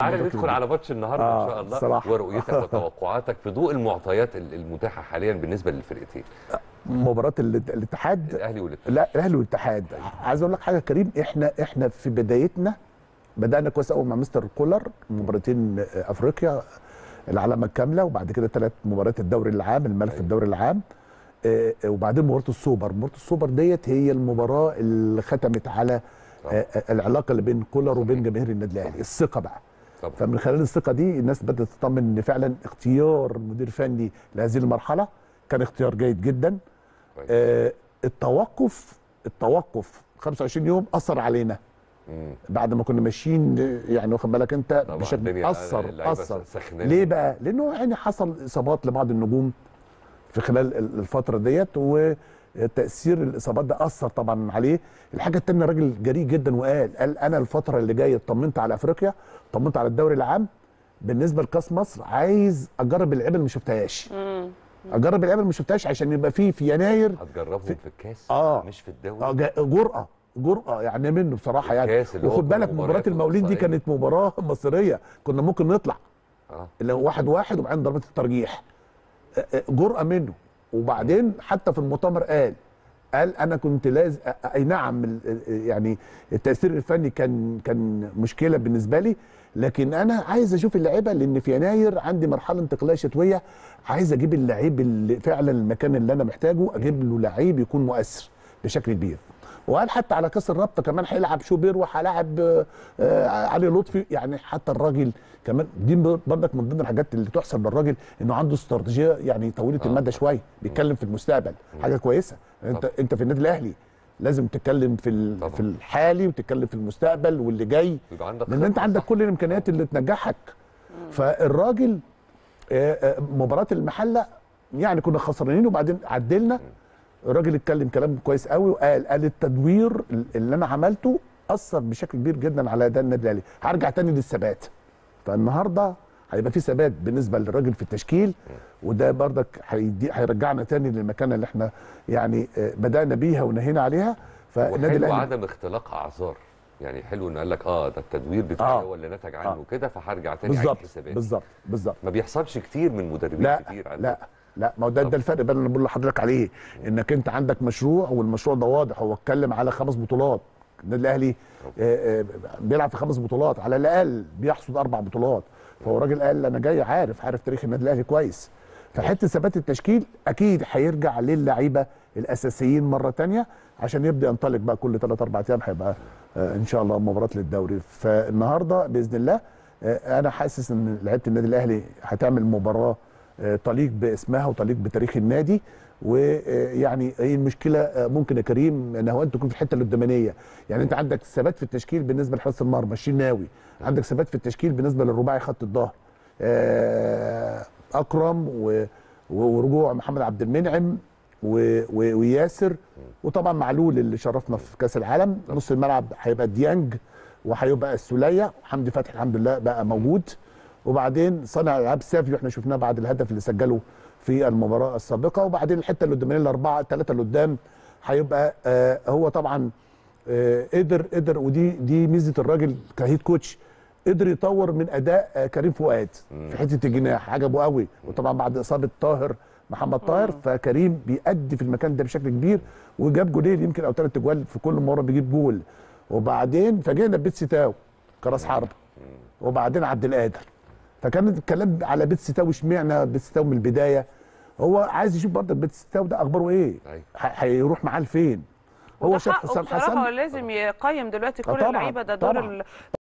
تعالى ندخل على ماتش النهارده آه، ان شاء الله الصراحة. ورؤيتك وتوقعاتك في ضوء المعطيات ال- المتاحه حاليا بالنسبه للفرقتين مباراه الات- الاتحاد الاهلي والاتحاد لا الاهلي والاتحاد عايز اقول لك حاجه يا كريم احنا احنا في بدايتنا بدانا كويس قوي مع مستر كولر مباراتين آه، افريقيا العلامه الكامله وبعد كده ثلاث مباريات الدوري العام الملف أيوة. الدوري العام آه، آه، وبعدين مباراه السوبر مباراه السوبر ديت هي المباراه اللي ختمت على طبعا. آه، آه، العلاقه اللي بين كولر وبين جماهير النادي الاهلي الثقه بقى طبعا فمن خلال الثقه دي الناس بدات تطمن ان فعلا اختيار مدير فني لهذه المرحله كان اختيار جيد جدا كويس. آه، التوقف التوقف 25 يوم اثر علينا مم. بعد ما كنا ماشيين يعني واخد بالك انت طبعا بشكل الدنيا اثر اللعيبة اثر سخنانة. ليه بقى؟ لانه يعني حصل اصابات لبعض النجوم في خلال ال- الفتره ديت وتاثير الاصابات ده اثر طبعا عليه الحاجه الثانيه الراجل جريء جدا وقال قال انا الفتره اللي جايه اطمنت على افريقيا اطمنت على الدوري العام بالنسبه لكاس مصر عايز اجرب اللعيبه اللي ما شفتهاش اجرب اللعيبه اللي ما شفتهاش عشان يبقى في في يناير هتجربهم في الكاس آه. مش في الدوري اه جا- جرأة جرأة يعني منه بصراحة يعني الكاس اللي هو وخد كل بالك مباراة مبارياته المولين دي مصرية. كانت مباراة مصرية كنا ممكن نطلع اه اللي هو واحد واحد وبعدين ضربة الترجيح آه، آه، جرأة منه وبعدين حتى في المؤتمر قال قال انا كنت لازم اي نعم ال- ال- يعني التاثير الفني كان كان مشكله بالنسبه لي لكن انا عايز اشوف اللعيبه لان في يناير عندي مرحله انتقاليه شتويه عايز اجيب اللعيب اللي فعلا المكان اللي انا محتاجه اجيب له لعيب يكون مؤثر بشكل كبير وقال حتى على كاس الرابطه كمان هيلعب شوبير وهلاعب آه، آه، علي لطفي يعني حتى الراجل كمان دي برضك من ضمن الحاجات اللي تحسب للراجل انه عنده استراتيجيه يعني طويله آه. المدى شويه بيتكلم في المستقبل حاجه كويسه انت طبعا. انت في النادي الاهلي لازم تتكلم في ال- طبعا. في الحالي وتتكلم في المستقبل واللي جاي يبقى عندك لان انت خطة عندك صح. كل الامكانيات اللي تنجحك فالراجل آه، آه، مباراه المحله يعني كنا خسرانين وبعدين عدلنا الراجل اتكلم كلام كويس قوي وقال قال التدوير اللي انا عملته اثر بشكل كبير جدا على اداء النادي الاهلي هرجع تاني للثبات فالنهارده هيبقى في ثبات بالنسبه للراجل في التشكيل وده بردك هيدي هيرجعنا تاني للمكانه اللي احنا يعني آه، بدانا بيها ونهينا عليها فالنادي وحلو الاهلي عدم اختلاق اعذار يعني حلو ان قال لك اه ده التدوير بتاعي آه. هو اللي نتج عنه آه. كده فهرجع تاني اعيد بالظبط حساباتي بالظبط بالظبط ما بيحصلش كتير من مدربين لا كتير عندنا. لا لا ما هو ده طب. ده الفرق بين اللي بقول لحضرتك عليه انك انت عندك مشروع والمشروع ده واضح هو اتكلم على خمس بطولات النادي الاهلي آه، آه، بيلعب في خمس بطولات على الاقل بيحصد اربع بطولات فهو راجل قال انا جاي عارف عارف تاريخ النادي الاهلي كويس فحته ثبات التشكيل اكيد هيرجع للعيبه الاساسيين مره تانية عشان يبدا ينطلق بقى كل ثلاث اربع ايام هيبقى آه، ان شاء الله مباراه للدوري فالنهارده باذن الله آه، انا حاسس ان لعيبه النادي الاهلي هتعمل مباراه آه، تليق باسمها وتليق بتاريخ النادي ويعني هي المشكله آه، ممكن يا كريم ان هو انت تكون في الحته القدامانيه يعني انت عندك ثبات في التشكيل بالنسبه لحراسه المرمى الشناوي عندك ثبات في التشكيل بالنسبه للرباعي خط الظهر آه، اكرم و- و- ورجوع محمد عبد المنعم و- و- وياسر وطبعا معلول اللي شرفنا في كاس العالم نص الملعب هيبقى ديانج وهيبقى السوليه وحمدي فتحي الحمد لله بقى موجود وبعدين صانع العاب سافيو احنا شفناه بعد الهدف اللي سجله في المباراه السابقه وبعدين الحته اللي قدامنا الاربعه الثلاثه اللي قدام هيبقى آه هو طبعا آه قدر قدر ودي دي ميزه الراجل كهيد كوتش قدر يطور من اداء آه كريم فؤاد في حته الجناح عجبه قوي وطبعا بعد اصابه طاهر محمد طاهر فكريم بيأدي في المكان ده بشكل كبير وجاب جولين يمكن او ثلاث جوال في كل مره بيجيب جول وبعدين فاجئنا بيتسي تاو كراس حرب وبعدين عبد القادر فكان الكلام على بيتسي تاو اشمعنى بيتسي تاو من البدايه هو عايز يشوف برضه بيتسي تاو ده اخباره ايه أيوة. ح- هيروح معاه لفين هو وده شاف حقه حسام بصراحة حسن هو لازم يقيم دلوقتي آه كل طبعاً، اللعيبه ده دور طبعاً. ال-